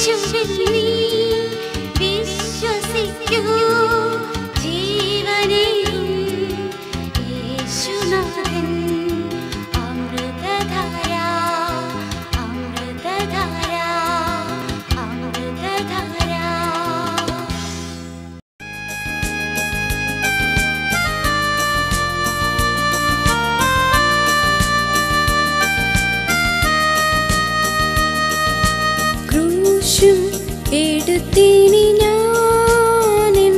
യേശുവിൽ നീ വിശ്വസിക്കൂ ജീവനെയും യേശുനാഥൻ അമൃതധാര അമൃതധാര അമൃതധാര ക്രൂശും എടുത്തിനി ഞാനിൻ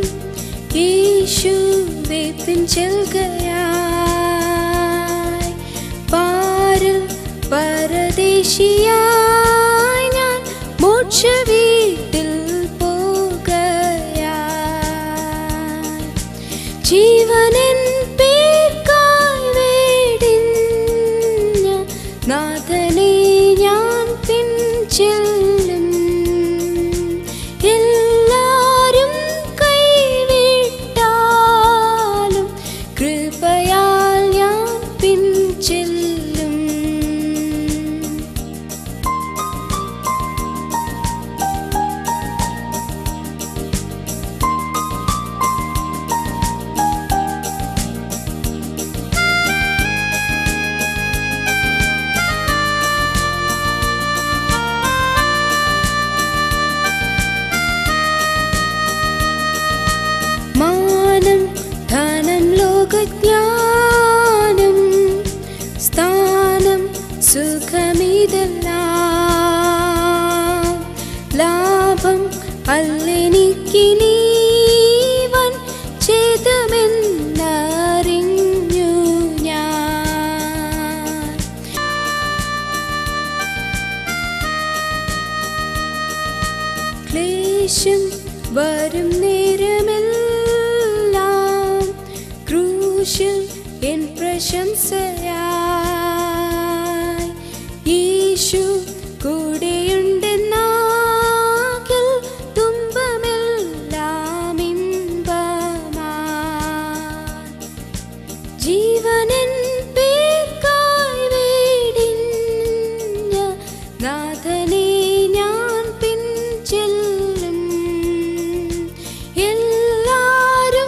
യേശുവെ പിൻചെൽകയായി പാരിൽ പരദേശിയായി ഞാൻ മോക്ഷ വീട്ടിൽ പോകയായി ജീവനൻ പേർക്കായി വേടിഞ്ഞ നാഥനെ ഞാൻ പിൻചെല്ലും എല്ലാരും കൈവിട്ടാലും കൃപയാൽ ഞാൻ പിൻചെല്ലും മാനം ധനം ലോകജ്ഞാനം സ്ഥാനം സുഖമിതെല്ലാം ലാഭം അല്ലെനിക്കിനീവൻ ചെയ്തുമെന്നറിഞ്ഞു ഞാൻ ക്ലേശം വരും നേരമെല്ലാം ക്രൂശിൽ എൻ പ്രശംസയായി യേശു കൂടെയുണ്ടെന്നാകിൽ തുമ്പമെല്ലാം ഇമ്പമായി ജീവനൻ പേർക്കായി വേടിഞ്ഞ നാഥനെ ഞാൻ പിൻചെല്ലും എല്ലാരും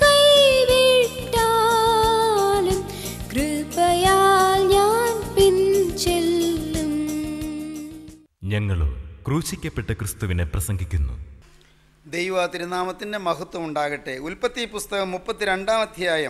കൈവിട്ടാലും കൃപയാൽ ഞാൻ പിൻചെല്ലും ഞങ്ങളോ ക്രൂശിക്കപ്പെട്ട ക്രിസ്തുവിനെ പ്രസംഗിക്കുന്നു ദൈവ തിരുനാമത്തിൻ്റെ മഹത്വം ഉണ്ടാകട്ടെ ഉൽപ്പത്തി പുസ്തകം മുപ്പത്തിരണ്ടാം അധ്യായം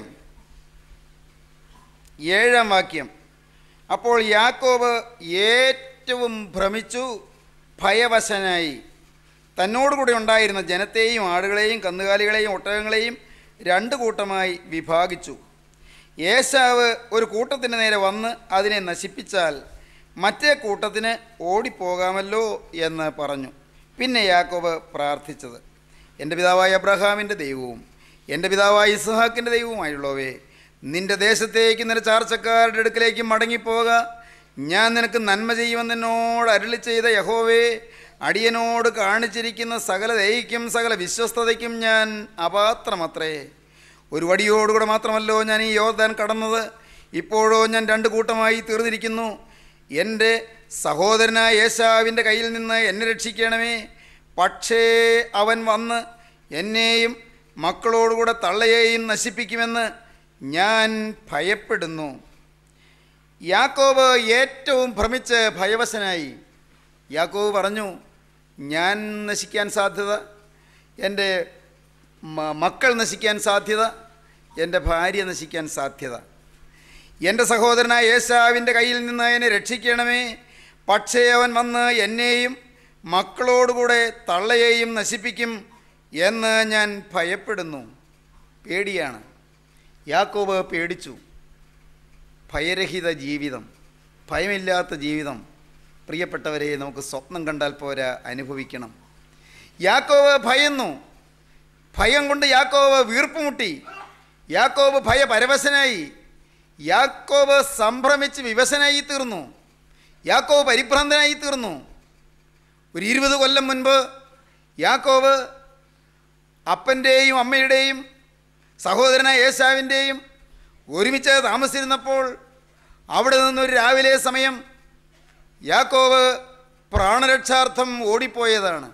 ഏഴാം വാക്യം അപ്പോൾ യാക്കോബ് ഏറ്റവും ഭ്രമിച്ചു ഭയവശനായി തന്നോടുകൂടി ഉണ്ടായിരുന്ന ജനത്തെയും ആടുകളെയും കന്നുകാലികളെയും ഒട്ടകങ്ങളെയും രണ്ട് കൂട്ടമായി വിഭാഗിച്ചു ഏശാവ് ഒരു കൂട്ടത്തിന് നേരെ വന്ന് അതിനെ നശിപ്പിച്ചാൽ മറ്റേ കൂട്ടത്തിന് ഓടിപ്പോകാമല്ലോ എന്ന് പറഞ്ഞു പിന്നെ യാക്കോബ് പ്രാർത്ഥിച്ചത് എൻ്റെ പിതാവായ അബ്രഹാമിൻ്റെ ദൈവവും എൻ്റെ പിതാവായ ഇസ്ഹാക്കിൻ്റെ ദൈവവുമായുള്ളവേ നിൻ്റെ ദേശത്തേക്ക് നിന്റെ ചാർച്ചക്കാരുടെ അടുക്കലേക്ക് മടങ്ങിപ്പോക ഞാൻ നിനക്ക് നന്മ ചെയ്യുമെന്ന് എന്നോട് അരുളി ചെയ്ത യഹോവേ അടിയനോട് കാണിച്ചിരിക്കുന്ന സകല ദയയ്ക്കും സകല വിശ്വസ്തതയ്ക്കും ഞാൻ അപാത്രമത്രേ ഒരു വടിയോടുകൂടെ മാത്രമല്ലോ ഞാൻ ഈ യോർദാൻ കടന്നത് ഇപ്പോഴോ ഞാൻ രണ്ട് കൂട്ടമായി തീർന്നിരിക്കുന്നു എൻ്റെ സഹോദരനായ യേശാവിൻ്റെ കയ്യിൽ നിന്ന് എന്നെ രക്ഷിക്കണമേ പക്ഷേ അവൻ വന്ന് എന്നെയും മക്കളോടുകൂടെ തള്ളയെയും നശിപ്പിക്കുമെന്ന് ഞാൻ ഭയപ്പെടുന്നു യാക്കോബ് ഏറ്റവും ഭ്രമിച്ച് ഭയവശനായി യാക്കോബ് പറഞ്ഞു ഞാൻ നശിക്കാൻ സാധ്യത എൻ്റെ മ- മക്കൾ നശിക്കാൻ സാധ്യത എൻ്റെ ഭാര്യ നശിക്കാൻ സാധ്യത എൻ്റെ സഹോദരനായ യേശാവിൻ്റെ കയ്യിൽ നിന്ന് എന്നെ രക്ഷിക്കണമേ പക്ഷേ അവൻ വന്ന് എന്നെയും മക്കളോടുകൂടെ തള്ളയെയും നശിപ്പിക്കും എന്ന് ഞാൻ ഭയപ്പെടുന്നു പേടിയാണ് യാക്കോബ് പേടിച്ചു ഭയരഹിത ജീവിതം ഭയമില്ലാത്ത ജീവിതം പ്രിയപ്പെട്ടവരെ നമുക്ക് സ്വപ്നം കണ്ടാൽ പോരാ അനുഭവിക്കണം യാക്കോവ് ഭയന്നു ഭയം കൊണ്ട് യാക്കോവ് വീർപ്പുമുട്ടി യാക്കോബ് ഭയപരവശനായി യാക്കോബ് സംഭ്രമിച്ച് വിവശനായി തീർന്നു യാക്കോബ് പരിഭ്രാന്തനായി തീർന്നു ഒരു ഇരുപത് കൊല്ലം മുൻപ് യാക്കോബ് അപ്പൻ്റെയും അമ്മയുടെയും സഹോദരനായ യേശാവിൻ്റെയും ഒരുമിച്ച് താമസിച്ചിരുന്നപ്പോൾ അവിടെ നിന്നൊരു രാവിലെ സമയം യാക്കോവ് പ്രാണരക്ഷാർത്ഥം ഓടിപ്പോയതാണ്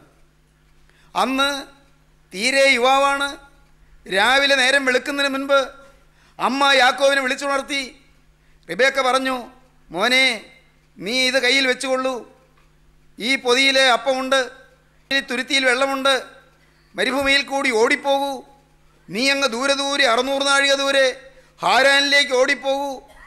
അന്ന് തീരെ യുവാവാണ് രാവിലെ നേരം വെളുക്കുന്നതിന് മുൻപ് അമ്മ യാക്കോവിനെ വിളിച്ചുണർത്തി റിബേക്ക പറഞ്ഞു മോനെ നീ ഇത് കയ്യിൽ വെച്ചുകൊള്ളൂ ഈ പൊതിയിൽ അപ്പമുണ്ട് ഈ തുരുത്തിയിൽ വെള്ളമുണ്ട് മരുഭൂമിയിൽ കൂടി ഓടിപ്പോകൂ നീ അങ്ങ് ദൂരെ ദൂരെ അറുന്നൂറ് നാഴിക ദൂരെ ഹാരാനിലേക്ക് ഓടിപ്പോകൂ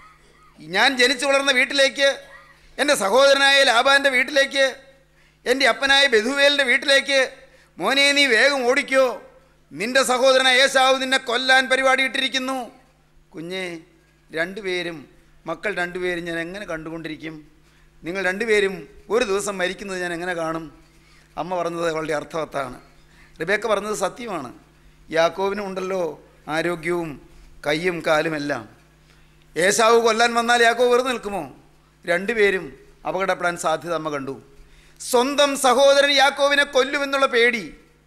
ഞാൻ ജനിച്ചു വളർന്ന വീട്ടിലേക്ക് എൻ്റെ സഹോദരനായ ലാബാൻ്റെ വീട്ടിലേക്ക് എൻ്റെ അപ്പനായ ബെധുവേലിൻ്റെ വീട്ടിലേക്ക് മോനെ നീ വേഗം ഓടിക്കോ നിന്റെ സഹോദരനായ യേശാവ് നിന്നെ കൊല്ലാൻ പരിപാടി ഇട്ടിരിക്കുന്നു കുഞ്ഞെ രണ്ടുപേരും മക്കൾ രണ്ടുപേരും ഞാൻ എങ്ങനെ കണ്ടുകൊണ്ടിരിക്കും നിങ്ങൾ രണ്ടുപേരും ഒരു ദിവസം മരിക്കുന്നത് ഞാൻ എങ്ങനെ കാണും അമ്മ പറഞ്ഞത് വളരെ അർത്ഥവത്താണ് റിബേക്ക പറഞ്ഞത് സത്യമാണ് യാക്കോവിനും ഉണ്ടല്ലോ ആരോഗ്യവും കയ്യും കാലുമെല്ലാം ഏശാവ് കൊല്ലാൻ വന്നാൽ യാക്കോവ് വെറുതെ നിൽക്കുമോ രണ്ടുപേരും അപകടപ്പെടാൻ സാധ്യത അമ്മ കണ്ടു സ്വന്തം സഹോദരൻ യാക്കോവിനെ കൊല്ലുമെന്നുള്ള പേടി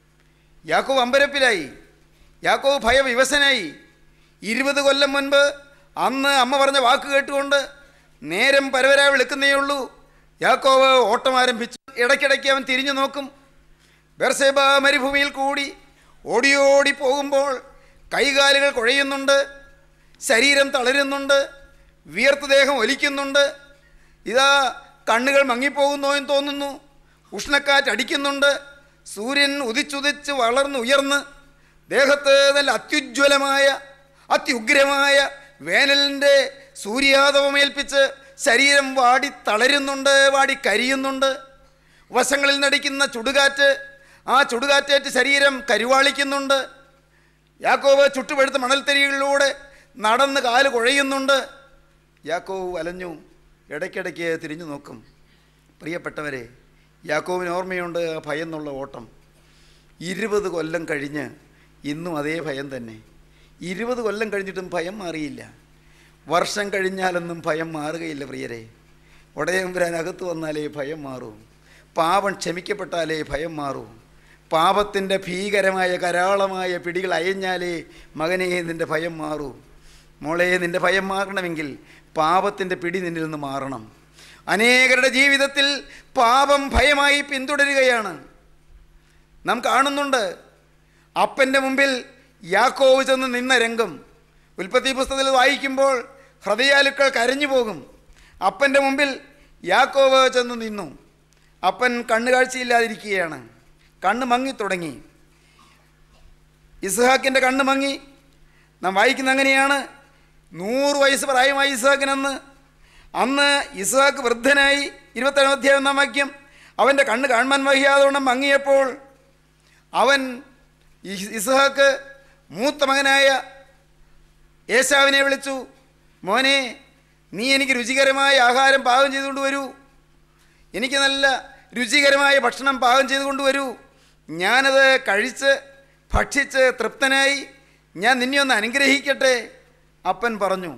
യാക്കോവ് അമ്പരപ്പിലായി യാക്കോവ് ഭയവിവശനായി ഇരുപത് കൊല്ലം മുൻപ് അന്ന് അമ്മ പറഞ്ഞ വാക്ക് കേട്ടുകൊണ്ട് നേരം പരവരാ വിളിക്കുന്നേ ഉള്ളൂ യാക്കോവ് ഓട്ടം ആരംഭിച്ചു ഇടയ്ക്കിടയ്ക്ക് അവൻ തിരിഞ്ഞു നോക്കും ബെർസേബ മരുഭൂമിയിൽ കൂടി ഓടിയോടി പോകുമ്പോൾ കൈകാലുകൾ കുഴയുന്നുണ്ട് ശരീരം തളരുന്നുണ്ട് വിയർത്ത് ദേഹം ഒലിക്കുന്നുണ്ട് ഇതാ കണ്ണുകൾ മങ്ങിപ്പോകുന്നോ എന്ന് തോന്നുന്നു ഉഷ്ണക്കാറ്റ് അടിക്കുന്നുണ്ട് സൂര്യൻ ഉദിച്ചുദിച്ച് വളർന്ന് ഉയർന്ന് ദേഹത്ത് നല്ല അത്യുജ്വലമായ അത്യുഗ്രമായ വേനലിൻ്റെ സൂര്യാതപമേൽപ്പിച്ച് ശരീരം വാടി തളരുന്നുണ്ട് വാടി കരിയുന്നുണ്ട് വശങ്ങളിൽ നടിക്കുന്ന ചുടുകാറ്റ് ആ ചുടുകാറ്റേറ്റ് ശരീരം കരുവാളിക്കുന്നുണ്ട് യാക്കോവ് ചുട്ടുപഴുത്ത മണൽത്തരികളിലൂടെ നടന്ന് കാല് കുഴയുന്നുണ്ട് യാക്കോവ് അലഞ്ഞു ഇടയ്ക്കിടയ്ക്ക് തിരിഞ്ഞു നോക്കും പ്രിയപ്പെട്ടവരെ യാക്കോവിന് ഓർമ്മയുണ്ട് ആ ഭയം എന്നുള്ള ഓട്ടം ഇരുപത് കൊല്ലം കഴിഞ്ഞ് ഇന്നും അതേ ഭയം തന്നെ ഇരുപത് കൊല്ലം കഴിഞ്ഞിട്ടും ഭയം മാറിയില്ല വർഷം കഴിഞ്ഞാലൊന്നും ഭയം മാറുകയില്ല പ്രിയരെ ഉടയമ്പുരാൻ അകത്ത് വന്നാലേ ഭയം മാറൂ പാപം ക്ഷമിക്കപ്പെട്ടാലേ ഭയം മാറൂ പാപത്തിൻ്റെ ഭീകരമായ കരാളമായ പിടികൾ അയഞ്ഞാലേ മകനെ നിൻ്റെ ഭയം മാറൂ മോളെ നിൻ്റെ ഭയം മാറണമെങ്കിൽ പാപത്തിൻ്റെ പിടി നിന്നിൽ നിന്ന് മാറണം അനേകരുടെ ജീവിതത്തിൽ പാപം ഭയമായി പിന്തുടരുകയാണ് നാം കാണുന്നുണ്ട് അപ്പൻ്റെ മുമ്പിൽ യാക്കോവ് ചെന്ന് നിന്ന രംഗം ഉൽപ്പത്തി പുസ്തകത്തിൽ വായിക്കുമ്പോൾ ഹൃദയാലുക്കൾ കരഞ്ഞു പോകും അപ്പൻ്റെ മുമ്പിൽ യാക്കോവ് ചെന്ന് നിന്നു അപ്പൻ കണ്ണുകാഴ്ചയില്ലാതിരിക്കുകയാണ് കണ്ണ് മങ്ങി തുടങ്ങി ഇസ്ഹാക്കിൻ്റെ കണ്ണ് മങ്ങി നാം വായിക്കുന്ന അങ്ങനെയാണ് നൂറ് വയസ്സ് പ്രായമായി ഇസ്ഹാക്കിനെന്ന് അന്ന് ഇസ്ഹാക്ക് വൃദ്ധനായി ഇരുപത്തേഴാം അധ്യായം നാം വാക്യം അവൻ്റെ കണ്ണ് കാണാൻ വഹിയാതോണം മങ്ങിയപ്പോൾ അവൻ ഇസ്- ഇസ്ഹാക്ക് മൂത്ത മകനായ ഏശാവിനെ വിളിച്ചു മോനെ നീ എനിക്ക് രുചികരമായ ആഹാരം പാകം ചെയ്തുകൊണ്ട് വരൂ എനിക്ക് നല്ല രുചികരമായ ഭക്ഷണം പാകം ചെയ്ത് കൊണ്ടുവരൂ ഞാനത് കഴിച്ച് ഭക്ഷിച്ച് തൃപ്തനായി ഞാൻ നിന്നെ ഒന്ന് അനുഗ്രഹിക്കട്ടെ അപ്പൻ പറഞ്ഞു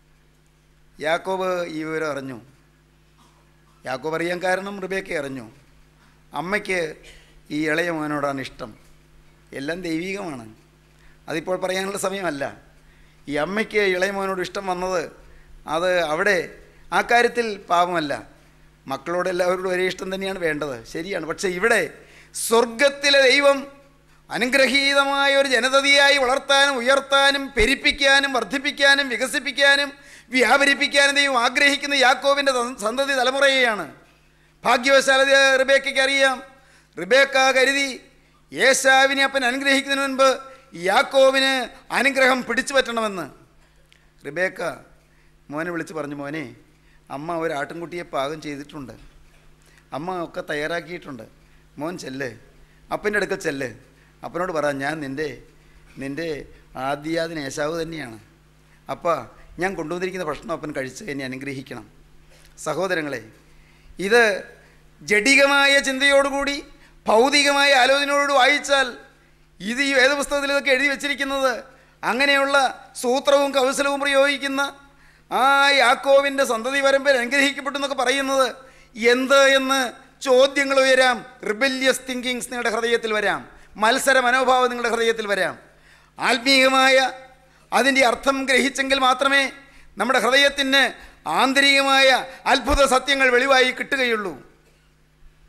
യാക്കോബ് ഈ വിവരം അറിഞ്ഞു യാക്കോബ് അറിയാൻ കാരണം റിബേക്ക അറിഞ്ഞു അമ്മയ്ക്ക് ഈ ഇളയ മോനോടാണ് ഇഷ്ടം എല്ലാം ദൈവികമാണ് അതിപ്പോൾ പറയാനുള്ള സമയമല്ല ഈ അമ്മയ്ക്ക് ഇളയ മോനോട് ഇഷ്ടം വന്നത് അത് അവിടെ ആ കാര്യത്തിൽ പാപമല്ല മക്കളോട് എല്ലാവരോടും ഒരേ ഇഷ്ടം തന്നെയാണ് വേണ്ടത് ശരിയാണ് പക്ഷേ ഇവിടെ സ്വർഗത്തിലെ ദൈവം അനുഗ്രഹീതമായ ഒരു ജനതയായി വളർത്താനും ഉയർത്താനും പെരിപ്പിക്കാനും വർദ്ധിപ്പിക്കാനും വികസിപ്പിക്കാനും വ്യാപരിപ്പിക്കാനും ദൈവം ആഗ്രഹിക്കുന്ന യാക്കോവിൻ്റെ ത- സന്തതി തലമുറയെയാണ് ഭാഗ്യവശാൽ അത് റിബേക്കയ്ക്ക് അറിയാം റിബേക്ക കരുതി യേശാവിനെ അപ്പൻ അനുഗ്രഹിക്കുന്നതിന് മുൻപ് യാക്കോവിന് അനുഗ്രഹം പിടിച്ചു പറ്റണമെന്ന് റിബേക്ക മോനെ വിളിച്ച് പറഞ്ഞു മോനെ അമ്മ ഒരു ആട്ടിൻകുട്ടിയെ പാകം ചെയ്തിട്ടുണ്ട് അമ്മ ഒക്കെ തയ്യാറാക്കിയിട്ടുണ്ട് മോൻ ചെല്ല് അപ്പൻ്റെ അടുക്കൽ ചെല്ല് അപ്പനോട് പറ ഞാൻ നിൻ്റെ നിൻ്റെ ആദ്യാദിന യേശാവ് തന്നെയാണ് അപ്പ ഞാൻ കൊണ്ടുവന്നിരിക്കുന്ന ഭക്ഷണം അപ്പൻ കഴിച്ച് എന്നെ അനുഗ്രഹിക്കണം സഹോദരങ്ങളെ ഇത് ജഡികമായ ചിന്തയോടുകൂടി ഭൗതികമായ ആലോചനയോട് വായിച്ചാൽ ഇത് ഈ വേദപുസ്തകത്തിൽ ഇതൊക്കെ എഴുതി വച്ചിരിക്കുന്നത് അങ്ങനെയുള്ള സൂത്രവും കൗശലവും പ്രയോഗിക്കുന്ന ആ യാക്കോവിൻ്റെ സന്തതി പരമ്പര അനുഗ്രഹിക്കപ്പെട്ടു എന്നൊക്കെ പറയുന്നത് എന്ത് എന്ന് ചോദ്യങ്ങൾ ഉയരാം റിബല്യസ് തിങ്കിങ്സ് നിങ്ങളുടെ ഹൃദയത്തിൽ വരാം മത്സര മനോഭാവം നിങ്ങളുടെ ഹൃദയത്തിൽ വരാം ആത്മീയമായ അതിൻ്റെ അർത്ഥം ഗ്രഹിച്ചെങ്കിൽ മാത്രമേ നമ്മുടെ ഹൃദയത്തിന് ആന്തരികമായ അത്ഭുത സത്യങ്ങൾ വെളിവായി കിട്ടുകയുള്ളൂ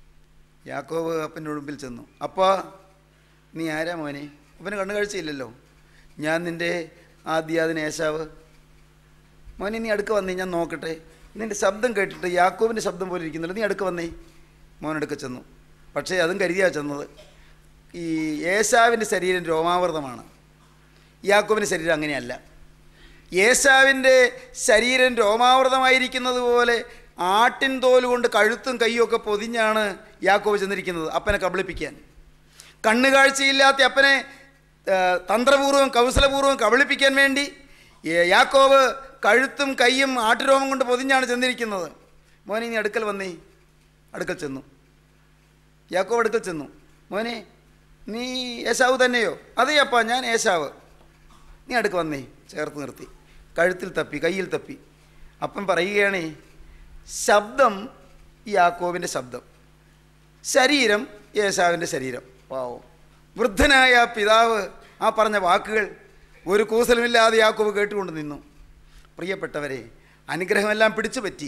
യാക്കോബ് അപ്പൻ്റെ മുമ്പിൽ ചെന്നു അപ്പാ നീ ആരാ മോനെ അപ്പന് കണ്ണു കാഴ്ചയില്ലല്ലോ ഞാൻ നിൻ്റെ ആദ്യാതിന് ഏശാവ് മോനെ നീ അടുക്ക വന്നേ ഞാൻ നോക്കട്ടെ നിൻ്റെ ശബ്ദം കേട്ടിട്ട് യാക്കോബിൻ്റെ ശബ്ദം പോലെ ഇരിക്കുന്നുണ്ട് നീ അടുക്ക വന്നേ മോൻ അടുക്ക ചെന്നു പക്ഷേ അതും കരുതിയാ ചെന്നത് ഈ ഏശാവിൻ്റെ ശരീരം രോമാവൃതമാണ് യാക്കോബിൻ്റെ ശരീരം അങ്ങനെയല്ല യേശാവിൻ്റെ ശരീരം രോമാവൃതമായിരിക്കുന്നത് പോലെ ആട്ടിൻ തോല് കൊണ്ട് കഴുത്തും കൈയും ഒക്കെ പൊതിഞ്ഞാണ് യാക്കോബ് ചെന്നിരിക്കുന്നത് അപ്പനെ കബളിപ്പിക്കാൻ കണ്ണുകാഴ്ചയില്ലാത്ത അപ്പനെ ആ, തന്ത്രപൂർവ്വം കൗശലപൂർവ്വം കബളിപ്പിക്കാൻ വേണ്ടി ഏ- യാക്കോബ് കഴുത്തും കൈയും ആട്ടുരോമം കൊണ്ട് പൊതിഞ്ഞാണ് ചെന്നിരിക്കുന്നത് മോനെ നീ അടുക്കൽ വന്നേ അടുക്കൽ ചെന്നു യാക്കോബ് അടുക്കൽ ചെന്നു മോനെ നീ യേശാവ് തന്നെയോ അതെ അപ്പാ ഞാൻ യേശാവ് നീ അടുക്ക് വന്നേ ചേർത്ത് നിർത്തി കഴുത്തിൽ തപ്പി കയ്യിൽ തപ്പി അപ്പം പറയുകയാണേ ശബ്ദം ഈ യാക്കോബിൻ്റെ ശബ്ദം ശരീരം യേശാവിൻ്റെ ശരീരം പാവം വൃദ്ധനായ ആ പിതാവ് ആ പറഞ്ഞ വാക്കുകൾ ഒരു കൂസലുമില്ലാതെ യാക്കോബ് കേട്ടുകൊണ്ട് നിന്നു പ്രിയപ്പെട്ടവരെ അനുഗ്രഹമെല്ലാം പിടിച്ചു പറ്റി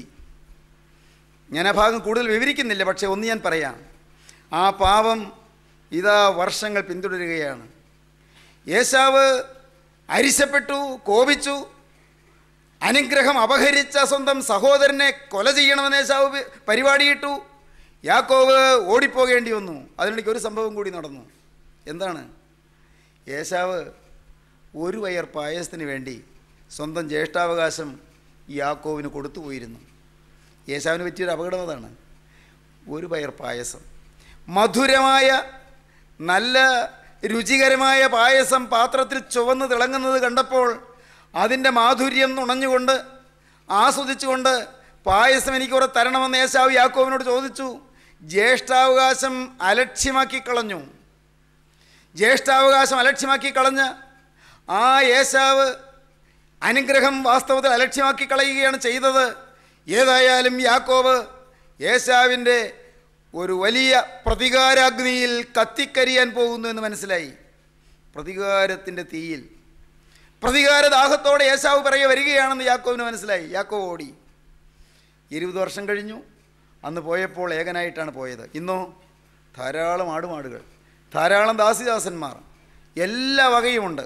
ഞാൻ ആ ഭാഗം കൂടുതൽ വിവരിക്കുന്നില്ല പക്ഷേ ഒന്ന് ഞാൻ പറയാം ആ പാവം ഇതാ വർഷങ്ങൾ പിന്തുടരുകയാണ് യേശാവ് അരിശപ്പെട്ടു കോപിച്ചു അനുഗ്രഹം അപഹരിച്ച സ്വന്തം സഹോദരനെ കൊല ചെയ്യണമെന്ന് യേശാവ് പി- പരിപാടിയിട്ടു യാക്കോവ് ഓടിപ്പോകേണ്ടി വന്നു അതിനിടയ്ക്ക് ഒരു സംഭവം കൂടി നടന്നു എന്താണ് യേശാവ് ഒരു വയർ പായസത്തിന് വേണ്ടി സ്വന്തം ജ്യേഷ്ഠാവകാശം യാക്കോവിന് കൊടുത്തു പോയിരുന്നു യേശാവിന് പറ്റിയൊരു അപകടം അതാണ് ഒരു പയർ പായസം മധുരമായ നല്ല രുചികരമായ പായസം പാത്രത്തിൽ ചുവന്ന് തിളങ്ങുന്നത് കണ്ടപ്പോൾ അതിൻ്റെ മാധുര്യം നുണഞ്ഞുകൊണ്ട് ആസ്വദിച്ചുകൊണ്ട് പായസം എനിക്ക് കുറെ തരണമെന്ന് യേശാവ് യാക്കോവിനോട് ചോദിച്ചു ജ്യേഷ്ഠാവകാശം അലക്ഷ്യമാക്കി കളഞ്ഞു ജ്യേഷ്ഠാവകാശം അലക്ഷ്യമാക്കി കളഞ്ഞ് ആ യേശാവ് അനുഗ്രഹം വാസ്തവത്തിൽ അലക്ഷ്യമാക്കി കളയുകയാണ് ചെയ്തത് ഏതായാലും യാക്കോബ് യേശാവിൻ്റെ ഒരു വലിയ പ്രതികാരാഗ്നിയിൽ കത്തിക്കരിയാൻ പോകുന്നു എന്ന് മനസ്സിലായി പ്രതികാരത്തിൻ്റെ തീയിൽ പ്രതികാരദാഹത്തോടെ യേശാവ് പറയുക വരികയാണെന്ന് യാക്കോവിന് മനസ്സിലായി യാക്കോവ് ഓടി ഇരുപത് വർഷം കഴിഞ്ഞു അന്ന് പോയപ്പോൾ ഏകനായിട്ടാണ് പോയത് ഇന്നോ ധാരാളം ആടുമാടുകൾ ധാരാളം ദാസിദാസന്മാർ എല്ലാ വകയുമുണ്ട്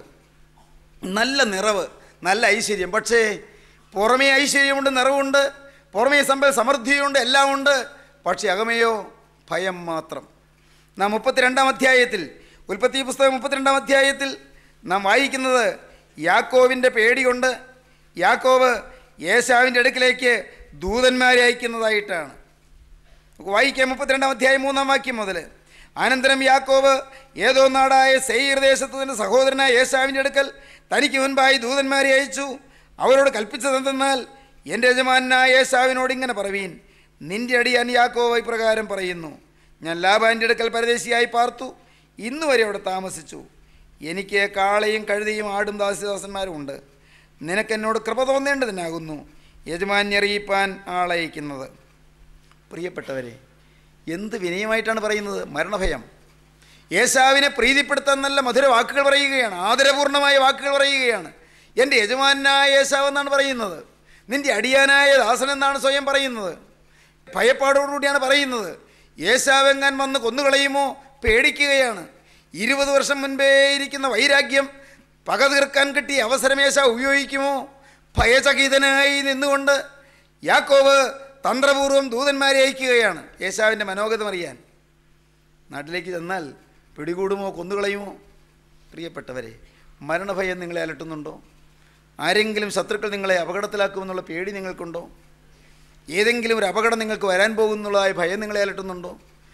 നല്ല നിറവ് നല്ല ഐശ്വര്യം പക്ഷേ പുറമേ ഐശ്വര്യമുണ്ട് നിറവുണ്ട് പുറമേ സമ്പൽ സമൃദ്ധിയുണ്ട് എല്ലാം ഉണ്ട് പക്ഷേ അകമയോ ഭയം മാത്രം നാം മുപ്പത്തിരണ്ടാം അധ്യായത്തിൽ ഉൽപ്പത്തി പുസ്തകം മുപ്പത്തിരണ്ടാം അധ്യായത്തിൽ നാം വായിക്കുന്നത് യാക്കോവിൻ്റെ പേടി കൊണ്ട് യാക്കോവ് യേശാവിൻ്റെ അടുക്കിലേക്ക് ദൂതന്മാരെ അയക്കുന്നതായിട്ടാണ് നമുക്ക് വായിക്കാം മുപ്പത്തിരണ്ടാം അധ്യായം മൂന്നാം വാക്യം മുതൽ അനന്തരം യാക്കോബ് ഏതോ നാടായ സെയ്യർ ദേശത്ത് തൻ്റെ സഹോദരനായ യേശാവിൻ്റെ അടുക്കൽ തനിക്ക് മുൻപായി ദൂതന്മാരെ അയച്ചു അവരോട് കൽപ്പിച്ചതെന്തെന്നാൽ എൻ്റെ യജമാനായ യേശാവിനോട് ഇങ്ങനെ പറവീൻ നിന്റെ അടിയാൻ യാക്കോബ് ഇപ്രകാരം പറയുന്നു ഞാൻ ലാബാൻ്റെ അടുക്കൽ പരദേശിയായി പാർത്തു ഇന്ന് വരെ അവിടെ താമസിച്ചു എനിക്ക് കാളയും കഴുതയും ആടും ദാസിദാസന്മാരും ഉണ്ട് നിനക്കെന്നോട് കൃപ തോന്നേണ്ടതിനാകുന്നു യജമാന്യറിയിപ്പാൻ ആളയക്കുന്നത് പ്രിയപ്പെട്ടവരെ എന്ത് വിനയമായിട്ടാണ് പറയുന്നത് മരണഭയം യേശാവിനെ പ്രീതിപ്പെടുത്താൻ നല്ല മധുര വാക്കുകൾ പറയുകയാണ് ആദരപൂർണമായ വാക്കുകൾ പറയുകയാണ് എൻ്റെ യജമാനായ യേശാവ് എന്നാണ് പറയുന്നത് നിൻ്റെ അടിയാനായ ദാസൻ എന്നാണ് സ്വയം പറയുന്നത് ഭയപ്പാടോടുകൂടിയാണ് പറയുന്നത് യേശാവെങ്ങാൻ വന്ന് കൊന്നുകളയുമോ പേടിക്കുകയാണ് ഇരുപത് വർഷം മുൻപേ ഇരിക്കുന്ന വൈരാഗ്യം പക തീർക്കാൻ കിട്ടിയ അവസരം യേശാവ് ഉപയോഗിക്കുമോ ഭയചകിതനായി നിന്നുകൊണ്ട് യാക്കോവ് തന്ത്രപൂർവ്വം ദൂതന്മാരെ അയക്കുകയാണ് യേശാവിൻ്റെ മനോഗതം അറിയാൻ നാട്ടിലേക്ക് ചെന്നാൽ പിടികൂടുമോ കൊന്നുകളയുമോ പ്രിയപ്പെട്ടവരെ മരണഭയം നിങ്ങളെ അലട്ടുന്നുണ്ടോ ആരെങ്കിലും ശത്രുക്കൾ നിങ്ങളെ അപകടത്തിലാക്കുമെന്നുള്ള പേടി നിങ്ങൾക്കുണ്ടോ ഏതെങ്കിലും ഒരു അപകടം നിങ്ങൾക്ക് വരാൻ പോകുന്നുള്ളതായ ഭയം നിങ്ങളെ അലട്ടുന്നുണ്ടോ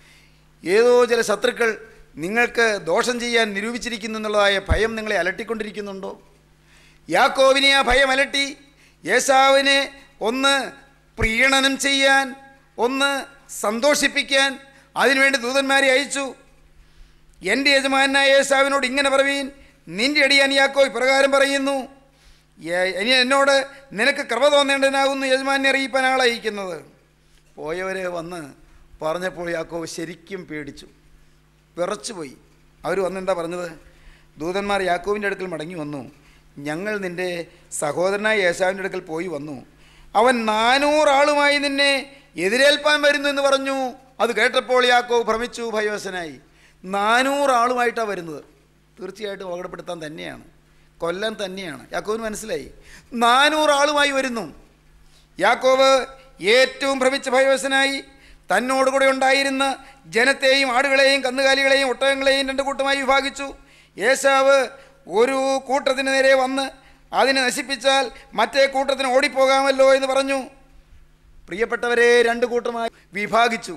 ഏതോ ചില ശത്രുക്കൾ നിങ്ങൾക്ക് ദോഷം ചെയ്യാൻ നിരൂപിച്ചിരിക്കുന്നു എന്നുള്ളതായ ഭയം നിങ്ങളെ അലട്ടിക്കൊണ്ടിരിക്കുന്നുണ്ടോ യാക്കോവിനെ ആ ഭയം അലട്ടി യേശാവിനെ ഒന്ന് പ്രീണനം ചെയ്യാൻ ഒന്ന് സന്തോഷിപ്പിക്കാൻ അതിനുവേണ്ടി ദൂതന്മാരെ അയച്ചു എൻ്റെ യജമാനായ യേശാവിനോട് ഇങ്ങനെ പറവീൻ നിന്റെ അടിയാൻ യാക്കോ ഇപ്രകാരം പറയുന്നു "ഏ- ഇനി എന്നോട് നിനക്ക് കൃപ തോന്നേണ്ടതിനാകുന്നു യജമാനെ അറിയിപ്പാൻ ആളെ അയക്കുന്നത് പോയവരെ വന്ന് പറഞ്ഞപ്പോൾ യാക്കോവ് ശരിക്കും പേടിച്ചു വിറച്ചുപോയി അവർ വന്ന് എന്താ പറഞ്ഞത് ദൂതന്മാർ യാക്കോവിൻ്റെ അടുക്കൽ മടങ്ങി വന്നു ഞങ്ങൾ നിൻ്റെ സഹോദരനായ യേശാവിൻ്റെ അടുക്കൽ പോയി വന്നു അവൻ നാനൂറാളുമായി നിന്നെ എതിരേൽപ്പാൻ വരുന്നു എന്ന് പറഞ്ഞു അത് കേട്ടപ്പോൾ യാക്കോവ് ഭ്രമിച്ചു ഭയോസനായി നാനൂറ് ആളുമായിട്ടാണ് വരുന്നത് തീർച്ചയായിട്ടും അപകടപ്പെടുത്താൻ തന്നെയാണ് കൊല്ലാൻ തന്നെയാണ് യാക്കോവിന് മനസ്സിലായി നാനൂറ് ആളുമായി വരുന്നു യാക്കോവ് ഏറ്റവും ഭ്രമിച്ച ഭയവശനായി തന്നോടുകൂടെ ഉണ്ടായിരുന്ന ജനത്തെയും ആടുകളെയും കന്നുകാലികളെയും ഒട്ടകങ്ങളെയും രണ്ട് കൂട്ടമായി വിഭാഗിച്ചു യേശാവ് ഒരു കൂട്ടത്തിന് നേരെ വന്ന് അതിനെ നശിപ്പിച്ചാൽ മറ്റേ കൂട്ടത്തിന് ഓടിപ്പോകാമല്ലോ എന്ന് പറഞ്ഞു പ്രിയപ്പെട്ടവരെ രണ്ട് കൂട്ടമായി വിഭാഗിച്ചു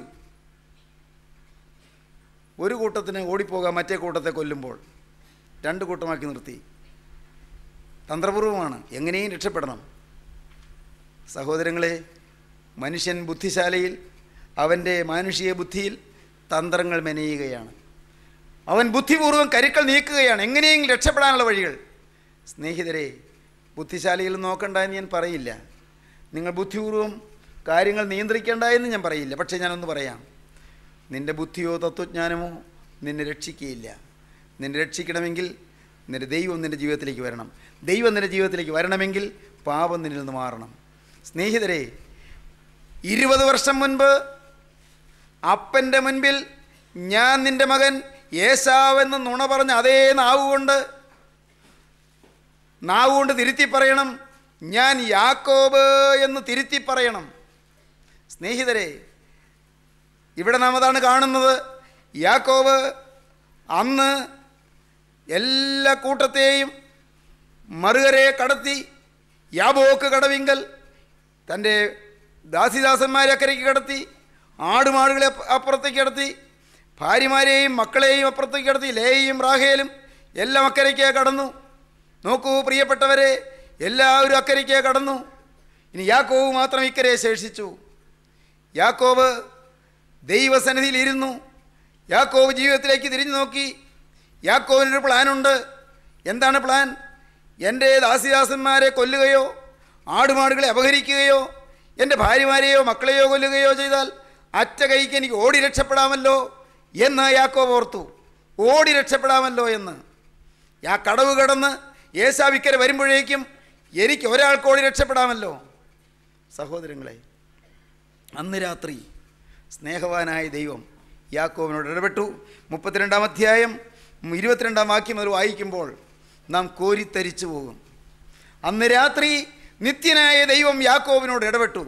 ഒരു കൂട്ടത്തിന് ഓടിപ്പോകാം മറ്റേ കൂട്ടത്തെ കൊല്ലുമ്പോൾ രണ്ട് കൂട്ടമാക്കി നിർത്തി തന്ത്രപൂർവമാണ് എങ്ങനെയും രക്ഷപ്പെടണം സഹോദരങ്ങളെ മനുഷ്യൻ ബുദ്ധിശാലയിൽ അവൻ്റെ മാനുഷിക ബുദ്ധിയിൽ തന്ത്രങ്ങൾ മെനയുകയാണ് അവൻ ബുദ്ധിപൂർവ്വം കരുക്കൾ നീക്കുകയാണ് എങ്ങനെയെങ്കിലും രക്ഷപ്പെടാനുള്ള വഴികൾ സ്നേഹിതരെ ബുദ്ധിശാലിയിൽ നോക്കണ്ട എന്ന് ഞാൻ പറയില്ല നിങ്ങൾ ബുദ്ധിപൂർവ്വം കാര്യങ്ങൾ നിയന്ത്രിക്കേണ്ട എന്ന് ഞാൻ പറയില്ല പക്ഷേ ഞാനൊന്ന് പറയാം നിൻ്റെ ബുദ്ധിയോ തത്വജ്ഞാനമോ നിന്നെ രക്ഷിക്കുകയില്ല നിന്നെ രക്ഷിക്കണമെങ്കിൽ നിൻ്റെ ദൈവം നിൻ്റെ ജീവിതത്തിലേക്ക് വരണം ദൈവം നിൻ്റെ ജീവിതത്തിലേക്ക് വരണമെങ്കിൽ പാപം നിന്നിൽ നിന്ന് മാറണം സ്നേഹിതരെ ഇരുപത് വർഷം മുൻപ് അപ്പൻ്റെ മുൻപിൽ ഞാൻ നിൻ്റെ മകൻ യേശാവെന്ന് നുണ പറഞ്ഞ അതേ നാവുകൊണ്ട് നാവുകൊണ്ട് തിരുത്തി പറയണം ഞാൻ യാക്കോബ് എന്ന് തിരുത്തി പറയണം സ്നേഹിതരെ ഇവിടെ നാം അതാണ് കാണുന്നത് യാക്കോബ് അന്ന് എല്ലാ കൂട്ടത്തെയും മറുകരയെ കടത്തി യാബോക്ക് കടവിങ്കൽ തൻ്റെ ദാസിദാസന്മാരെ അക്കരയ്ക്ക് കടത്തി ആടുമാടുകളെ അപ്പ- അപ്പുറത്തേക്ക് കടത്തി ഭാര്യമാരെയും മക്കളെയും അപ്പുറത്തേക്ക് കടത്തി ലേയും റാഹേലും എല്ലാം അക്കരയ്ക്ക് കടന്നു നോക്കൂ പ്രിയപ്പെട്ടവരെ എല്ലാവരും അക്കരയ്ക്ക് കടന്നു ഇനി യാക്കോവ് മാത്രം ഇക്കരെ ശേഷിച്ചു യാക്കോബ് ദൈവസന്നിധിയിൽ ഇരുന്നു യാക്കോബ് ജീവിതത്തിലേക്ക് തിരിഞ്ഞു നോക്കി യാക്കോവിനൊരു പ്ലാനുണ്ട് എന്താണ് പ്ലാൻ എൻ്റെ ദാസിദാസന്മാരെ കൊല്ലുകയോ ആടുമാടുകളെ അപഹരിക്കുകയോ എൻ്റെ ഭാര്യമാരെയോ മക്കളെയോ കൊല്ലുകയോ ചെയ്താൽ അറ്റ കൈക്ക് എനിക്ക് ഓടി രക്ഷപ്പെടാമല്ലോ എന്ന് യാക്കോബ് ഓർത്തു ഓടി രക്ഷപ്പെടാമല്ലോ എന്ന് ആ കടവ് കടന്ന് ഏസാവിക്കര വരുമ്പോഴേക്കും എനിക്ക് ഒരാൾക്ക് ഓടി രക്ഷപ്പെടാമല്ലോ സഹോദരങ്ങളെ അന്ന് രാത്രി സ്നേഹവാനായ ദൈവം യാക്കോവിനോട് ഇടപെട്ടു മുപ്പത്തിരണ്ടാം അധ്യായം ഇരുപത്തിരണ്ടാം വാക്യം മുതൽ വായിക്കുമ്പോൾ നാം കോരിത്തരിച്ചു പോകും അന്ന് രാത്രി നിത്യനായ ദൈവം യാക്കോവിനോട് ഇടപെട്ടു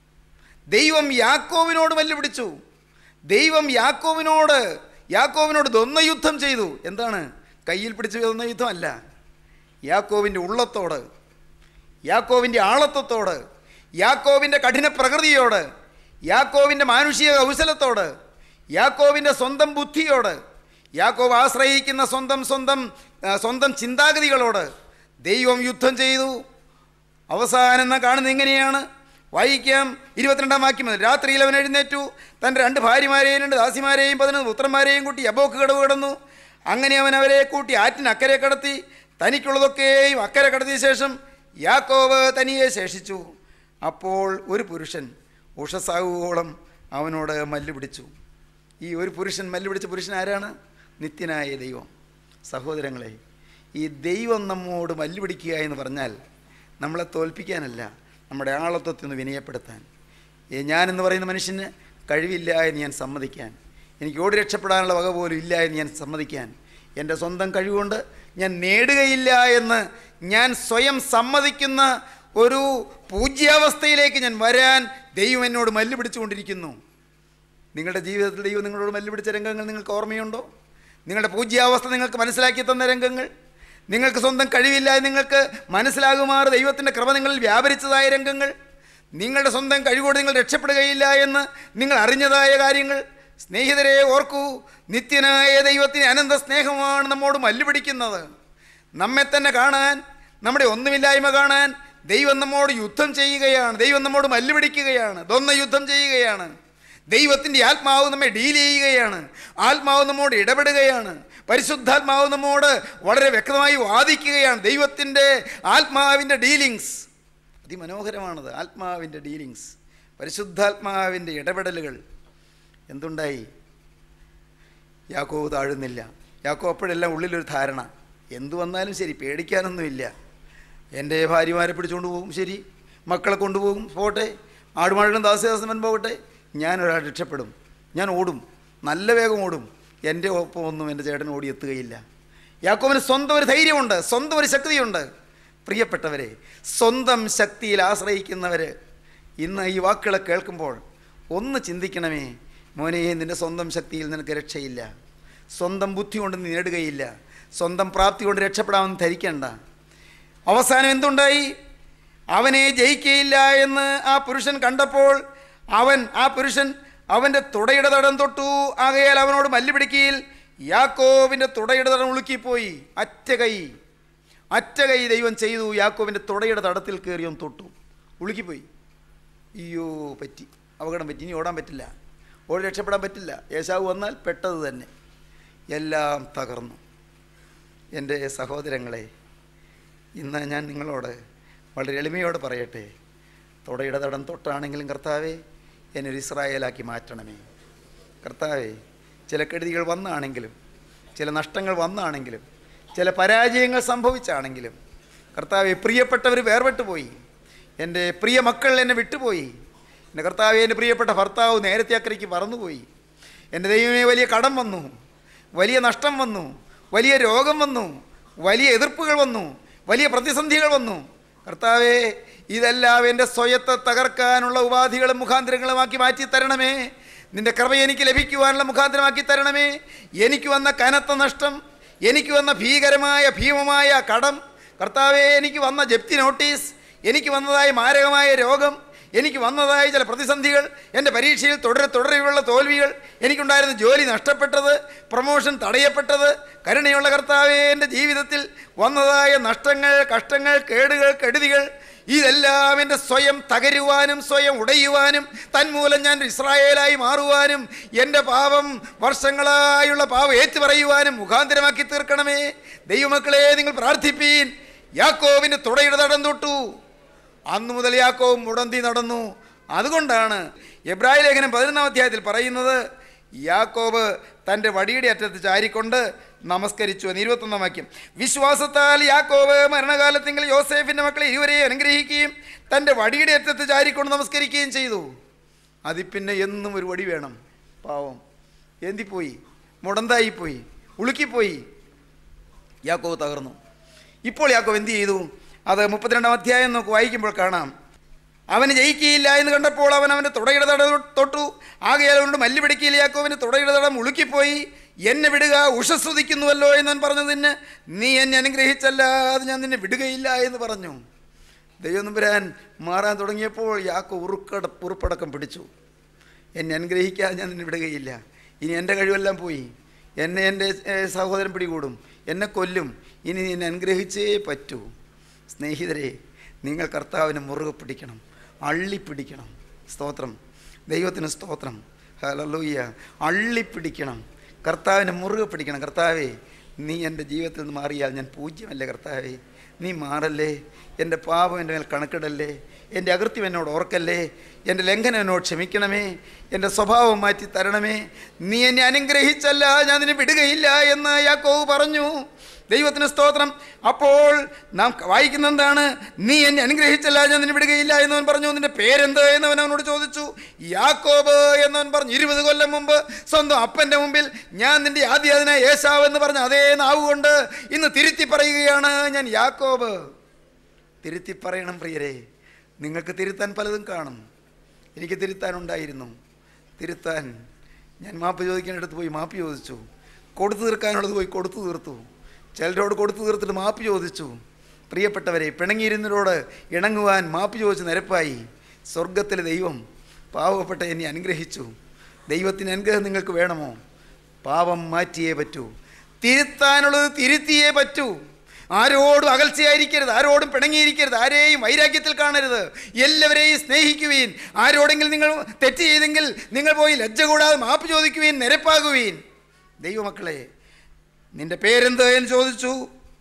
ദൈവം യാക്കോവിനോട് വെല്ലുപിടിച്ചു ദൈവം യാക്കോവിനോട് യാക്കോവിനോട് ദ്വന്ദ്വയുദ്ധം ചെയ്തു എന്താണ് കയ്യിൽ പിടിച്ച് ദ്വന്ദ്വയുദ്ധമല്ല യാക്കോവിൻ്റെ ഉള്ളത്തോട് യാക്കോവിൻ്റെ ആളത്വത്തോട് യാക്കോവിൻ്റെ കഠിന പ്രകൃതിയോട് യാക്കോവിൻ്റെ മാനുഷിക കൗശലത്തോട് യാക്കോവിൻ്റെ സ്വന്തം ബുദ്ധിയോട് യാക്കോവ് ആശ്രയിക്കുന്ന സ്വന്തം സ്വന്തം ആ, സ്വന്തം ചിന്താഗതികളോട് ദൈവം യുദ്ധം ചെയ്തു അവസാനം നാം കാണുന്നത് ഇങ്ങനെയാണ് വായിക്കാം ഇരുപത്തിരണ്ടാം വാക്യം മുതൽ രാത്രിയിൽ അവൻ എഴുന്നേറ്റു തൻ്റെ രണ്ട് ഭാര്യമാരെയും രണ്ട് ദാസിമാരെയും പതിനൊന്ന് പുത്രന്മാരെയും കൂട്ടി യബോക്ക് കടവ് കിടന്നു അങ്ങനെ അവൻ അവരെ കൂട്ടി ആറ്റിന് അക്കരെ കടത്തി തനിക്കുള്ളതൊക്കെയും അക്കരെ കടത്തിയ ശേഷം യാക്കോവ് തനിയെ ശേഷിച്ചു അപ്പോൾ ഒരു പുരുഷൻ ഉഷസാവുവോളം അവനോട് മല്ല് പിടിച്ചു ഈ ഒരു പുരുഷൻ മല്ല് പിടിച്ച പുരുഷൻ ആരാണ് നിത്യനായ ദൈവം സഹോദരങ്ങളെ ഈ ദൈവം നമ്മോട് മല്ല് പിടിക്കുക എന്ന് പറഞ്ഞാൽ നമ്മളെ തോൽപ്പിക്കാനല്ല നമ്മുടെ ആളത്വത്തിൽ നിന്ന് വിനയപ്പെടുത്താൻ ഏ ഞാനെന്ന് പറയുന്ന മനുഷ്യന് കഴിവില്ല എന്ന് ഞാൻ സമ്മതിക്കാൻ എനിക്ക് ഓടി രക്ഷപ്പെടാനുള്ള വക പോലും ഇല്ല എന്ന് ഞാൻ സമ്മതിക്കാൻ എൻ്റെ സ്വന്തം കഴിവുകൊണ്ട് ഞാൻ നേടുകയില്ല എന്ന് ഞാൻ സ്വയം സമ്മതിക്കുന്ന ഒരു പൂജ്യാവസ്ഥയിലേക്ക് ഞാൻ വരാൻ ദൈവം എന്നോട് മല്ല് പിടിച്ചുകൊണ്ടിരിക്കുന്നു നിങ്ങളുടെ ജീവിതത്തിൽ ദൈവം നിങ്ങളോട് മല്ല് പിടിച്ച രംഗങ്ങൾ നിങ്ങൾക്ക് ഓർമ്മയുണ്ടോ നിങ്ങളുടെ പൂജ്യാവസ്ഥ നിങ്ങൾക്ക് മനസ്സിലാക്കി തന്ന രംഗങ്ങൾ നിങ്ങൾക്ക് സ്വന്തം കഴിവില്ല എന്ന് നിങ്ങൾക്ക് മനസ്സിലാകുമാറ് ദൈവത്തിൻ്റെ കൃപ നിങ്ങളിൽ വ്യാപരിച്ചതായ രംഗങ്ങൾ നിങ്ങളുടെ സ്വന്തം കഴിവോട് നിങ്ങൾ രക്ഷപ്പെടുകയില്ല എന്ന് നിങ്ങൾ അറിഞ്ഞതായ കാര്യങ്ങൾ സ്നേഹിതരെ ഓർക്കൂ നിത്യനായ ദൈവത്തിന് അനന്ത സ്നേഹമാണ് നമ്മോട് മല്ല് പിടിക്കുന്നത് നമ്മെ തന്നെ കാണാൻ നമ്മുടെ ഒന്നുമില്ലായ്മ കാണാൻ ദൈവം നമ്മോട് യുദ്ധം ചെയ്യുകയാണ് ദൈവം നമ്മോട് മല്ല് പിടിക്കുകയാണ് ദ്വന്ദ്വ യുദ്ധം ചെയ്യുകയാണ് ദൈവത്തിൻ്റെ ആത്മാവ് നമ്മെ ഡീൽ ചെയ്യുകയാണ് ആത്മാവ് നമ്മോട് ഇടപെടുകയാണ് പരിശുദ്ധാത്മാവ് നമ്മോട് വളരെ വ്യക്തമായി വാദിക്കുകയാണ് ദൈവത്തിൻ്റെ ആത്മാവിൻ്റെ ഡീലിങ്സ് അതിമനോഹരമാണത് ആത്മാവിൻ്റെ ഡീലിങ്സ് പരിശുദ്ധാത്മാവിൻ്റെ ഇടപെടലുകൾ എന്തുണ്ടായി യാക്കോ താഴുന്നില്ല യാക്കോ അപ്പോഴെല്ലാം ഉള്ളിലൊരു ധാരണ എന്തു വന്നാലും ശരി പേടിക്കാനൊന്നുമില്ല എൻ്റെ ഭാര്യമാരെ പിടിച്ചുകൊണ്ട് പോകും ശരി മക്കളെ കൊണ്ടുപോകും പോട്ടെ ആടുമാടും ദാസദാസമൻ പോകട്ടെ ഞാനൊരാൾ രക്ഷപ്പെടും ഞാൻ ഓടും നല്ല വേഗം ഓടും എൻ്റെ ഒപ്പം ഒന്നും എൻ്റെ ചേട്ടൻ ഓടി എത്തുകയില്ല യാക്കോബിന് സ്വന്തം ഒരു ധൈര്യമുണ്ട് സ്വന്തം ഒരു ശക്തിയുണ്ട് പ്രിയപ്പെട്ടവരെ സ്വന്തം ശക്തിയിൽ ആശ്രയിക്കുന്നവർ ഇന്ന് ഈ വാക്കുകളെ കേൾക്കുമ്പോൾ ഒന്ന് ചിന്തിക്കണമേ മോനെ നിൻ്റെ സ്വന്തം ശക്തിയിൽ നിനക്ക് രക്ഷയില്ല സ്വന്തം ബുദ്ധി കൊണ്ട് നീ നേടുകയില്ല സ്വന്തം പ്രാപ്തി കൊണ്ട് രക്ഷപ്പെടാമെന്ന് ധരിക്കണ്ട അവസാനം എന്തുണ്ടായി അവനെ ജയിക്കയില്ല എന്ന് ആ പുരുഷൻ കണ്ടപ്പോൾ അവൻ ആ പുരുഷൻ അവൻ്റെ തുടയുടെ തടം തൊട്ടു ആകയാൽ അവനോട് മല്ലു പിടിക്കയിൽ യാക്കോവിൻ്റെ തുടയുടെ തടം ഉളുക്കിപ്പോയി അറ്റ കൈ അറ്റ കൈ ദൈവം ചെയ്തു യാക്കോവിൻ്റെ തുടയുടെ തടത്തിൽ കയറിയും തൊട്ടു ഉളുക്കിപ്പോയി അയ്യോ പറ്റി അപകടം പറ്റി ഇനി ഓടാൻ പറ്റില്ല ഓടി രക്ഷപ്പെടാൻ പറ്റില്ല യേശാവ് വന്നാൽ പെട്ടത് തന്നെ എല്ലാം തകർന്നു എൻ്റെ സഹോദരങ്ങളെ ഇന്ന് ഞാൻ നിങ്ങളോട് വളരെ എളിമയോടെ പറയട്ടെ തുടയുടെ തടം തൊട്ടാണെങ്കിലും കർത്താവേ എന്നെ ഒരു ഇസ്രായേലാക്കി മാറ്റണമേ കർത്താവേ ചില കെടുതികൾ വന്നാണെങ്കിലും ചില നഷ്ടങ്ങൾ വന്നാണെങ്കിലും ചില പരാജയങ്ങൾ സംഭവിച്ചാണെങ്കിലും കർത്താവെ പ്രിയപ്പെട്ടവർ വേർപെട്ടു പോയി എൻ്റെ പ്രിയ മക്കൾ എന്നെ വിട്ടുപോയി എൻ്റെ കർത്താവെ എൻ്റെ പ്രിയപ്പെട്ട ഭർത്താവ് നേരത്തെ അക്കരയ്ക്ക് പറന്നുപോയി എൻ്റെ ദൈവമേ വലിയ കടം വന്നു വലിയ നഷ്ടം വന്നു വലിയ രോഗം വന്നു വലിയ എതിർപ്പുകൾ വന്നു വലിയ പ്രതിസന്ധികൾ വന്നു കർത്താവേ ഇതെല്ലാം എൻ്റെ സ്വയത്തെ തകർക്കാനുള്ള ഉപാധികളും മുഖാന്തരങ്ങളുമാക്കി മാറ്റി തരണമേ നിന്റെ കൃപ എനിക്ക് ലഭിക്കുവാനുള്ള മുഖാന്തരമാക്കി തരണമേ എനിക്ക് വന്ന കനത്ത നഷ്ടം എനിക്ക് വന്ന ഭീകരമായ ഭീമമായ കടം കർത്താവേ എനിക്ക് വന്ന ജപ്തി നോട്ടീസ് എനിക്ക് വന്നതായ മാരകമായ രോഗം എനിക്ക് വന്നതായ ചില പ്രതിസന്ധികൾ എൻ്റെ പരീക്ഷയിൽ തുടരെ തുടരെയുള്ള തോൽവികൾ എനിക്കുണ്ടായിരുന്ന ജോലി നഷ്ടപ്പെട്ടത് പ്രൊമോഷൻ തടയപ്പെട്ടത് കരുണയുള്ള കർത്താവേ എൻ്റെ ജീവിതത്തിൽ വന്നതായ നഷ്ടങ്ങൾ കഷ്ടങ്ങൾ കേടുകൾ കെടുതികൾ ഇതെല്ലാം എൻ്റെ സ്വയം തകരുവാനും സ്വയം ഉടയുവാനും തന്മൂലം ഞാൻ ഇസ്രായേലായി മാറുവാനും എൻ്റെ പാപം വർഷങ്ങളായുള്ള പാപം ഏറ്റുപറയുവാനും മുഖാന്തരമാക്കി തീർക്കണമേ ദൈവമക്കളെ നിങ്ങൾ പ്രാർത്ഥിപ്പീൻ യാക്കോവിൻ്റെ തുടയുടെ തടം തൊട്ടു അന്നു മുതൽ യാക്കോവും മുടന്തി നടന്നു അതുകൊണ്ടാണ് എബ്രാഹിം ലേഖനം പതിനൊന്നാം അധ്യായത്തിൽ പറയുന്നത് യാക്കോബ് തൻ്റെ വടിയുടെ അറ്റത്ത് ചാരിക്കൊണ്ട് നമസ്കരിച്ചു എന്ന് ഇരുപത്തൊന്നാം വാക്യം വിശ്വാസത്താൽ യാക്കോബ് മരണകാലത്തെങ്കിൽ യോസേഫിൻ്റെ മക്കളെ ഇരുവരെയും അനുഗ്രഹിക്കുകയും തൻ്റെ വടിയുടെ അറ്റത്ത് ചാരിക്കൊണ്ട് നമസ്കരിക്കുകയും ചെയ്തു അതിൽ പിന്നെ എന്നും ഒരു വടി വേണം പാവം എന്തിപ്പോയി മുടന്തായിപ്പോയി ഉളുക്കിപ്പോയി യാക്കോവ് തകർന്നു ഇപ്പോൾ യാക്കോവ് എന്ത് ചെയ്തു അത് മുപ്പത്തിരണ്ടാം അധ്യായം നമുക്ക് വായിക്കുമ്പോൾ കാണാം അവന് ജയിക്കുകയില്ല എന്ന് കണ്ടപ്പോൾ അവൻ അവൻ്റെ തുടയുടെ തട തൊട്ടു ആകയാൽ അവനോട് മല്ലു പിടിക്കയിൽ യാക്കോവിന് തുടയുടെ തടം ഉളുക്കിപ്പോയി എന്നെ വിടുക ഉഷസ്സുതിക്കുന്നുവല്ലോ എന്നവൻ പറഞ്ഞതിന് നീ എന്നെ അനുഗ്രഹിച്ചല്ലാതെ ഞാൻ നിന്നെ വിടുകയില്ല എന്ന് പറഞ്ഞു ദൈവം നമ്പുരാൻ മാറാൻ തുടങ്ങിയപ്പോൾ യാക്കോ ഉറുക്കട ഉറുപ്പടക്കം പിടിച്ചു എന്നെ അനുഗ്രഹിക്കാതെ ഞാൻ നിന്നെ വിടുകയില്ല ഇനി എൻ്റെ കഴിവെല്ലാം പോയി എന്നെ എൻ്റെ ഏഹ്, സഹോദരൻ പിടികൂടും എന്നെ കൊല്ലും ഇനി എന്നെ അനുഗ്രഹിച്ചേ പറ്റൂ സ്നേഹിതരെ നിങ്ങൾ കർത്താവിനെ മുറുകെ പിടിക്കണം അള്ളിപ്പിടിക്കണം സ്തോത്രം ദൈവത്തിന് സ്തോത്രം ഹലലൂയ്യ അള്ളിപ്പിടിക്കണം കർത്താവിനെ മുറുകെ പിടിക്കണം കർത്താവേ നീ എൻ്റെ ജീവിതത്തിൽ നിന്ന് മാറിയാൽ ഞാൻ പൂജ്യമല്ലേ കർത്താവേ നീ മാറല്ലേ എൻ്റെ പാപം എൻ്റെ മേൽ കണക്കിടല്ലേ എൻ്റെ അകൃത്യം എന്നോട് ഓർക്കല്ലേ എൻ്റെ ലംഘനം എന്നോട് ക്ഷമിക്കണമേ എൻ്റെ സ്വഭാവം മാറ്റി തരണമേ നീ എന്നെ അനുഗ്രഹിച്ചല്ല ഞാൻ നിന്നെ വിടുകയില്ല എന്ന് യാക്കോവ് പറഞ്ഞു ദൈവത്തിന് സ്തോത്രം അപ്പോൾ നാം വായിക്കുന്ന എന്താണ് നീ എന്നെ അനുഗ്രഹിച്ചല്ല ഞാൻ നിന്നെ വിടുകയില്ല എന്നവൻ പറഞ്ഞു നിന്റെ പേരെന്ത് എന്നവൻ അവനോട് ചോദിച്ചു യാക്കോബ് എന്നവൻ പറഞ്ഞു ഇരുപത് കൊല്ലം മുമ്പ് സ്വന്തം അപ്പൻ്റെ മുമ്പിൽ ഞാൻ നിന്റെ ആദ്യാതിന യേശാവ് എന്ന് പറഞ്ഞ അതേ നാവ് കൊണ്ട് ഇന്ന് തിരുത്തി പറയുകയാണ് ഞാൻ യാക്കോബ് തിരുത്തി പറയണം പ്രിയരെ നിങ്ങൾക്ക് തിരുത്താൻ പലതും കാണും എനിക്ക് തിരുത്താനുണ്ടായിരുന്നു തിരുത്താൻ ഞാൻ മാപ്പ് ചോദിക്കേണ്ടടുത്ത് പോയി മാപ്പ് ചോദിച്ചു കൊടുത്തു തീർക്കാനുള്ളത് പോയി കൊടുത്തു തീർത്തു ചിലരോട് കൊടുത്തു തീർത്തിട്ട് മാപ്പ് ചോദിച്ചു പ്രിയപ്പെട്ടവരെ പിണങ്ങിയിരുന്നവരോട് ഇണങ്ങുവാൻ മാപ്പ് ചോദിച്ച് നിരപ്പായി സ്വർഗത്തിലെ ദൈവം പാവപ്പെട്ട എന്നെ അനുഗ്രഹിച്ചു ദൈവത്തിന് അനുഗ്രഹം നിങ്ങൾക്ക് വേണമോ പാപം മാറ്റിയേ പറ്റൂ തിരുത്താനുള്ളത് തിരുത്തിയേ പറ്റൂ ആരോടും അകൽച്ചയായിരിക്കരുത് ആരോടും പിണങ്ങിയിരിക്കരുത് ആരെയും വൈരാഗ്യത്തിൽ കാണരുത് എല്ലാവരെയും സ്നേഹിക്കുവീൻ ആരോടെങ്കിലും നിങ്ങൾ തെറ്റ് ചെയ്തെങ്കിൽ നിങ്ങൾ പോയി ലജ്ജ കൂടാതെ മാപ്പ് ചോദിക്കുവീൻ നിരപ്പാകുവീൻ ദൈവമക്കളെ നിന്റെ പേരെന്ത് എന്ന് ചോദിച്ചു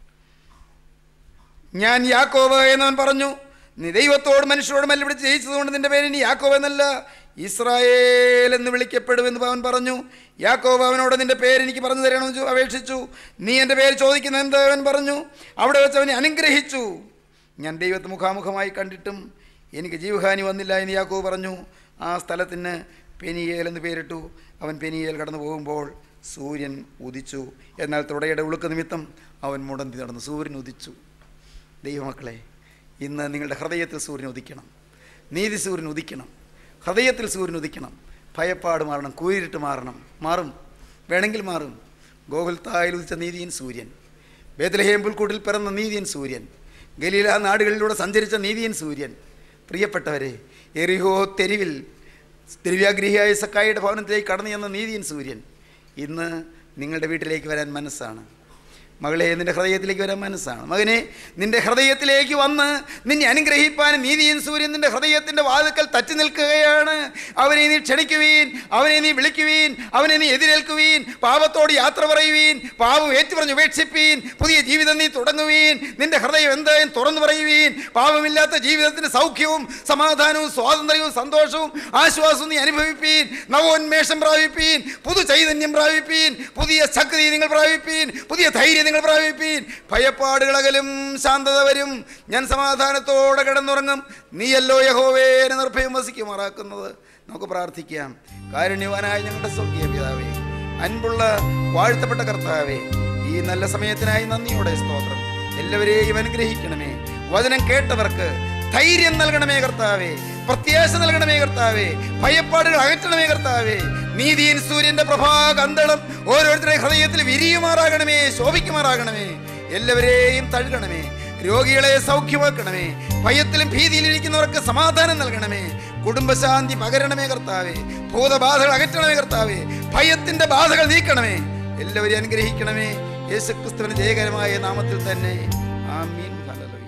ഞാൻ യാക്കോബ് എന്നവൻ പറഞ്ഞു നീ ദൈവത്തോട് മനുഷ്യരോട് മല്ല വിളിച്ച് ജയിച്ചതുകൊണ്ട് നിന്റെ പേര് ഇനി യാക്കോബ് എന്നല്ല ഇസ്രായേൽ എന്ന് വിളിക്കപ്പെടുമെന്ന് അവൻ പറഞ്ഞു യാക്കോബ് അവനോട് നിന്റെ പേര് എനിക്ക് പറഞ്ഞു തരണമെന്ന് ചോ- അപേക്ഷിച്ചു നീ എൻ്റെ പേര് ചോദിക്കുന്ന എന്ത് അവൻ പറഞ്ഞു അവിടെ വെച്ച് അവനെ അനുഗ്രഹിച്ചു ഞാൻ ദൈവത്തെ മുഖാമുഖമായി കണ്ടിട്ടും എനിക്ക് ജീവഹാനി വന്നില്ല എന്ന് യാക്കോബ് പറഞ്ഞു ആ സ്ഥലത്തിന് പെനിയേൽ എന്ന് പേരിട്ടു അവൻ പെനിയേൽ കടന്നു പോകുമ്പോൾ സൂര്യൻ ഉദിച്ചു എന്നാൽ തുടയുടെ ഉളുക്ക് നിമിത്തം അവൻ മുടന്തി നടന്നു സൂര്യൻ ഉദിച്ചു ദൈവമക്കളെ ഇന്ന് നിങ്ങളുടെ ഹൃദയത്തിൽ സൂര്യൻ ഉദിക്കണം നീതി സൂര്യൻ ഉദിക്കണം ഹൃദയത്തിൽ സൂര്യൻ ഉദിക്കണം ഭയപ്പാട് മാറണം കൂരിട്ട് മാറണം മാറും വേണമെങ്കിൽ മാറും ഗോകുൽത്തായിൽ ഉദിച്ച നീതിയൻ സൂര്യൻ ബേദലഹേം പുൽക്കൂട്ടിൽ പിറന്ന നീതിയൻ സൂര്യൻ ഗലീല നാടുകളിലൂടെ സഞ്ചരിച്ച നീതിയൻ സൂര്യൻ പ്രിയപ്പെട്ടവരെ എറിഹോ തെരുവിൽ ദ്രവ്യാഗ്രഹിയായ സക്കായിയുടെ ഭവനത്തിലേക്ക് കടന്നു ചെന്ന നീതിയൻ സൂര്യൻ ഇന്ന് നിങ്ങളുടെ വീട്ടിലേക്ക് വരാൻ മനസ്സാണ് മകളെ നിന്റെ ഹൃദയത്തിലേക്ക് വരാൻ മനസ്സാണ് മകനെ നിന്റെ ഹൃദയത്തിലേക്ക് വന്ന് നിന്നെ അനുഗ്രഹിപ്പാൻ നീതിയൻ സൂര്യൻ നിന്റെ ഹൃദയത്തിൻ്റെ വാതുക്കൽ തട്ടി നിൽക്കുകയാണ് അവനെ നീ ക്ഷണിക്കുവീൻ അവനെ നീ വിളിക്കുവീൻ അവനെ നീ എതിരേൽക്കുവീൻ പാപത്തോട് യാത്ര പറയുവീൻ പാപം ഏറ്റുപറഞ്ഞ് ഉപേക്ഷിപ്പീൻ പുതിയ ജീവിതം നീ തുടങ്ങുവീൻ നിന്റെ ഹൃദയം എന്തായും തുറന്നു പറയുവീൻ പാപമില്ലാത്ത ജീവിതത്തിന് സൗഖ്യവും സമാധാനവും സ്വാതന്ത്ര്യവും സന്തോഷവും ആശ്വാസവും നീ അനുഭവിപ്പീൻ നവോന്മേഷം പ്രാപിപ്പീൻ പുതു ചൈതന്യം പ്രാപിപ്പീൻ പുതിയ ശക്തി നിങ്ങൾ പ്രാപിപ്പീൻ പുതിയ ധൈര്യം നിങ്ങൾ പ്രാപിപ്പീൻ ഭയപ്പാടുകളകലും ശാന്തത വരും ഞാൻ സമാധാനത്തോടെ കിടന്നുറങ്ങും നീയല്ലോ യഹോവേനെ നിർഭയം വസിക്കുമാറാക്കുന്നത് നമുക്ക് പ്രാർത്ഥിക്കാം കാരുണ്യവാനായ ഞങ്ങളുടെ സ്വർഗീയ പിതാവേ അൻപുള്ള വാഴ്ത്തപ്പെട്ട കർത്താവേ ഈ നല്ല സമയത്തിനായി നന്ദിയോടെ സ്തോത്രം എല്ലാവരെയും അനുഗ്രഹിക്കണമേ വചനം കേട്ടവർക്ക് ധൈര്യം നൽകണമേ കർത്താവേ പ്രത്യാശ നൽകണമേ കർത്താവേ ഭയപ്പാടുകൾ അകറ്റണമേ കർത്താവേ നീതിയൻ സൂര്യന്റെ പ്രഭാകന്തളം ഓരോരുത്തരുടെ ഹൃദയത്തിൽ വിരിയുമാറാകണമേ ശോഭിക്കുമാറാകണമേ എല്ലാവരെയും തഴുകണമേ രോഗികളെ സൗഖ്യമാക്കണമേ ഭയത്തിലും ഭീതിയിലും ഇരിക്കുന്നവർക്ക് സമാധാനം നൽകണമേ കുടുംബശാന്തി പകരണമേ കർത്താവേ ഭൂതബാധകൾ അകറ്റണമേ കർത്താവേ ഭയത്തിന്റെ ബാധകൾ നീക്കണമേ എല്ലാവരെയും അനുഗ്രഹിക്കണമേ യേശുക്രിസ്തുവിന്റെ ജയകരമായ നാമത്തിൽ തന്നെ ആമീൻ ഹല്ലേലൂയ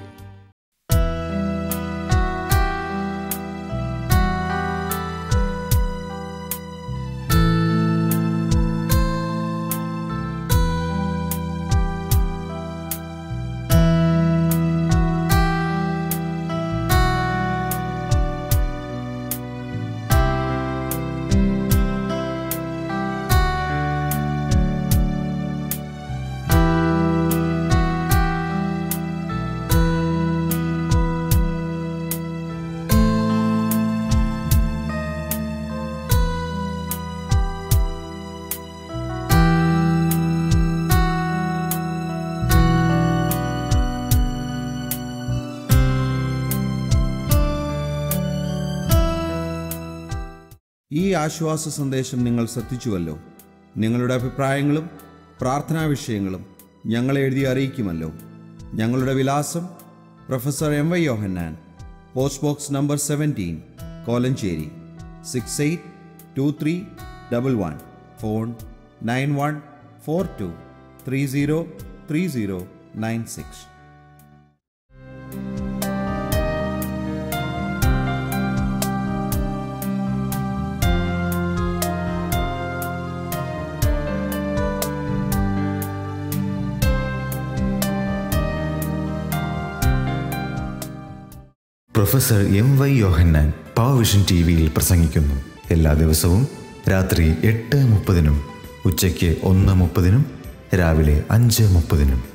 ഈ ആശ്വാസ സന്ദേശം നിങ്ങൾ ശ്രദ്ധിച്ചുവല്ലോ നിങ്ങളുടെ അഭിപ്രായങ്ങളും പ്രാർത്ഥനാ വിഷയങ്ങളും ഞങ്ങളെ എഴുതി അറിയിക്കുമല്ലോ ഞങ്ങളുടെ വിലാസം professor M Y Yohannan post box number seventeen Kolenchery six eight two three double one phone nine one four two three zero three zero nine six professor M Y Yohannan power vision T വിയിൽ പ്രസംഗിക്കുന്നു എല്ലാ ദിവസവും രാത്രി എട്ട് മുപ്പതിനും ഉച്ചയ്ക്ക് ഒന്ന് മുപ്പതിനും രാവിലെ അഞ്ച് മുപ്പതിനും